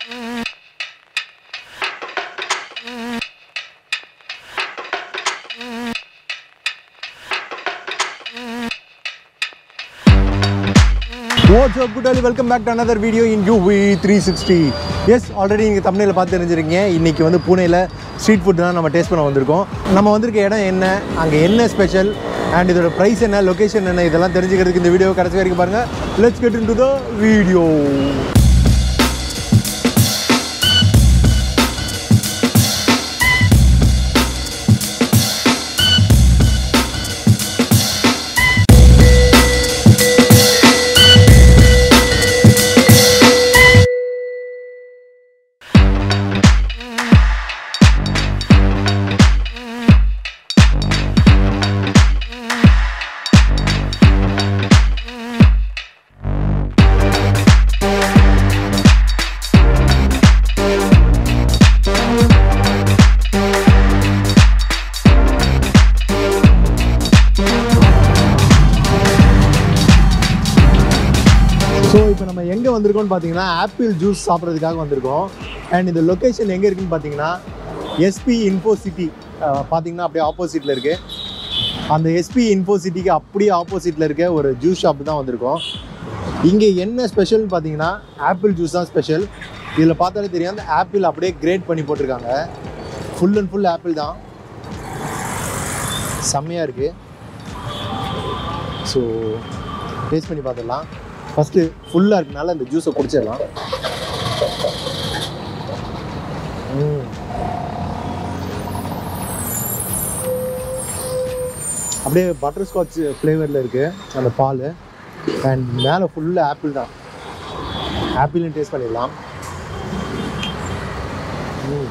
Watts WhatsApp good welcome back to another video in you we three sixty S already நீங்கள் தமிழில் பார்த்து தெரிஞ்சிருக்கீங்க இன்றைக்கி வந்து பூனேயில் ஸ்ட்ரீட் ஃபுட் தான் நம்ம டேஸ்ட் பண்ண வந்திருக்கோம் நம்ம வந்திருக்க இடம் என்ன அங்கே என்ன ஸ்பெஷல் அண்ட் இதோட ப்ரைஸ் என்ன லொகேஷன் என்ன இதெல்லாம் தெரிஞ்சுக்கிறதுக்கு இந்த வீடியோ கடைசி வரைக்கும் பாருங்கள் let's get into the video so இப்போ நம்ம எங்கே வந்திருக்கோம்னு பார்த்தீங்கன்னா ஆப்பிள் ஜூஸ் சாப்பிட்றதுக்காக வந்திருக்கோம் அண்ட் இந்த லொக்கேஷன் எங்கே இருக்குன்னு பார்த்தீங்கன்னா எஸ்பி இன்ஃபோ சிட்டி பார்த்தீங்கன்னா அப்படியே ஆப்போசிட்டில் இருக்குது அந்த எஸ்பி இன்ஃபோ சிட்டிக்கு அப்படியே ஆப்போசிட்டில் இருக்க ஒரு ஜூஸ் ஷாப் தான் வந்திருக்கோம் இங்கே என்ன ஸ்பெஷல்னு பார்த்தீங்கன்னா ஆப்பிள் ஜூஸ் தான் ஸ்பெஷல் இதில் பார்த்தாலே தெரியும் அந்த ஆப்பிள் அப்படியே கிரேட் பண்ணி போட்டிருக்காங்க ஃபுல் அண்ட் ஃபுல் ஆப்பிள் தான் செம்மையாக இருக்குது ஸோ டேஸ்ட் பண்ணி பார்த்துடலாம் ஃபஸ்ட்டு ஃபுல்லாக இருக்கனால இந்த ஜூஸை குடிச்சிடலாம் ம். அப்படியே பட்டர் ஸ்காட்ச் ஃப்ளேவரில் இருக்குது அந்த பால் அண்ட் மேலே ஃபுல்லாக ஆப்பிள் தான் ஆப்பிளும் டேஸ்ட் பண்ணிடலாம் ம்.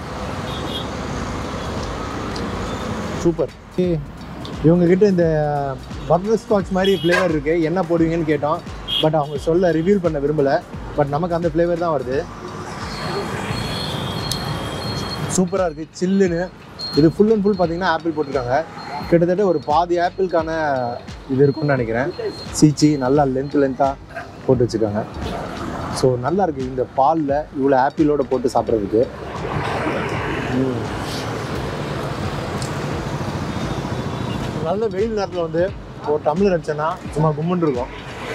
சூப்பர் இவங்க கிட்ட இந்த பட்டர் ஸ்காட்ச் மாதிரி ஃப்ளேவர் இருக்குது என்ன போடுவீங்கன்னு கேட்டோம் பட் அவங்க சொல்ல ரிவீல் பண்ண விரும்பலை பட் நமக்கு அந்த ஃப்ளேவர் தான் வருது சூப்பராக இருக்குது சில்லுன்னு இது ஃபுல் அண்ட் ஃபுல் பார்த்தீங்கன்னா ஆப்பிள் போட்டிருக்காங்க கிட்டத்தட்ட ஒரு பாதி ஆப்பிளுக்கான இது இருக்கும்னு நினைக்கிறேன் சீச்சி நல்லா லென்த் லென்த்தாக போட்டு வச்சுருக்காங்க ஸோ நல்லா இருக்குது இந்த பாலில் இவ்வளோ ஆப்பிளோட போட்டு சாப்பிட்றதுக்கு ம். நல்ல வெயில் நேரத்தில் வந்து ஒரு டம்ளர் அடிச்சேன்னா சும்மா கும்முன்னு இருக்கும்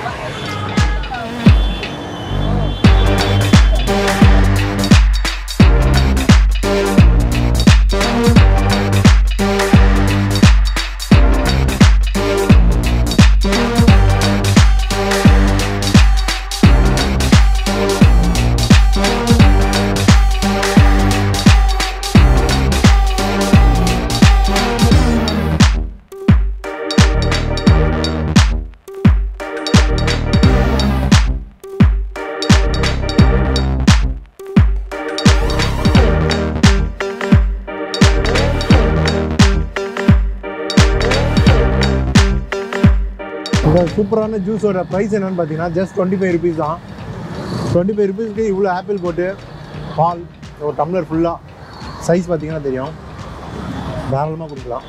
இந்த சூப்பரான ஜூஸோட ப்ரைஸ் என்னன்னு பார்த்தீங்கன்னா ஜஸ்ட் டுவெண்ட்டி ஃபைவ் ருபீஸ் தான் டுவெண்ட்டி ஃபைவ் ருபீஸ்க்கு இவ்வளோ ஆப்பிள் போட்டு பால் ஒரு டம்ளர் ஃபுல்லாக சைஸ் பார்த்தீங்கன்னா தெரியும் தாராளமாக கொடுக்கலாம்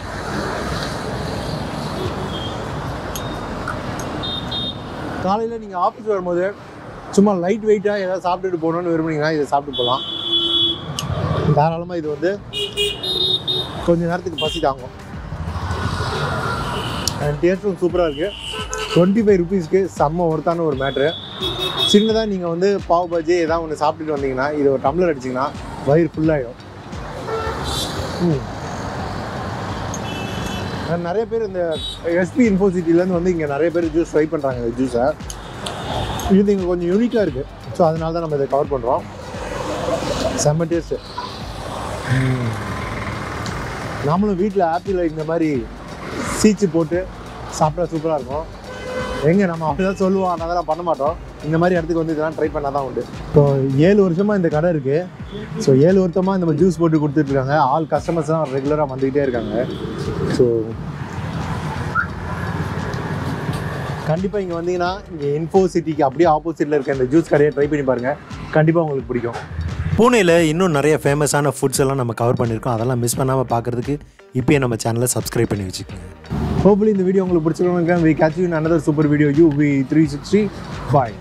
காலையில் நீங்கள் ஆஃபீஸ் வரும்போது சும்மா லைட் வெயிட்டாக ஏதாவது சாப்பிட்டுட்டு போகணுன்னு விரும்புனீங்கன்னா இதை சாப்பிட்டு போகலாம் தாராளமாக இது வந்து கொஞ்ச நேரத்துக்கு பசி தாங்கும் அண்ட் டேஸ்ட்டும் சூப்பராக இருக்குது டுவெண்ட்டி ஃபைவ் ருபீஸ்க்கு செம்ம ஒர்த்தான ஒரு மேட்ரு சின்னதாக நீங்கள் வந்து பாவ் பஜ்ஜி ஏதாவது ஒன்று சாப்பிட்டுட்டு வந்தீங்கன்னா இது ஒரு டம்ளர் அடிச்சிங்கன்னா வயிறு ஃபுல்லாகிடும் ம் And நிறைய பேர் இந்த எஸ்பி இன்ஃபோசிட்டிலேருந்து வந்து இங்கே நிறைய பேர் ஜூஸ் ட்ரை பண்ணுறாங்க இந்த ஜூஸை இது இங்கே கொஞ்சம் யூனிக்காக இருக்குது ஸோ அதனால தான் நம்ம இதை கவர் பண்ணுறோம் செம்ம டேஸ்ட்டு நாமளும் வீட்டில் ஆப்பிள் இந்த மாதிரி சீச்சு போட்டு சாப்பிட்டா சூப்பராக இருக்கும் எங்கே நம்ம அப்படிதான் சொல்லுவோம் ஆனால் அதெல்லாம் பண்ண மாட்டோம் இந்த மாதிரி இடத்துக்கு வந்து இதெல்லாம் ட்ரை பண்ணால் தான் உண்டு ஸோ ஏழு வருஷமாக இந்த கடை இருக்குது ஸோ ஏழு வருஷமாக இந்த மாதிரி ஜூஸ் போட்டு கொடுத்துட்ருக்காங்க ஆல் கஸ்டமர்ஸ் தான் ரெகுலராக வந்துக்கிட்டே இருக்காங்க ஸோ கண்டிப்பாக இங்கே வந்தீங்கன்னா இங்கே இன்ஃபோ சிட்டிக்கு அப்படியே ஆப்போசிட்டில் இருக்க இந்த ஜூஸ் கடையை ட்ரை பண்ணி பாருங்கள் கண்டிப்பாக உங்களுக்கு பிடிக்கும் பூனேயில் இன்னும் நிறைய ஃபேமஸான ஃபுட்ஸ் எல்லாம் நம்ம கவர் பண்ணியிருக்கோம் அதெல்லாம் மிஸ் பண்ணாமல் பார்க்குறதுக்கு இப்போயே நம்ம சேனலை சப்ஸ்கிரைப் பண்ணி வச்சுக்கோங்க ஹோப்ஃபுல்லி இந்த வீடியோ உங்களுக்கு பிடிச்சிருக்கோம் we catch you another super video you we three sixty bye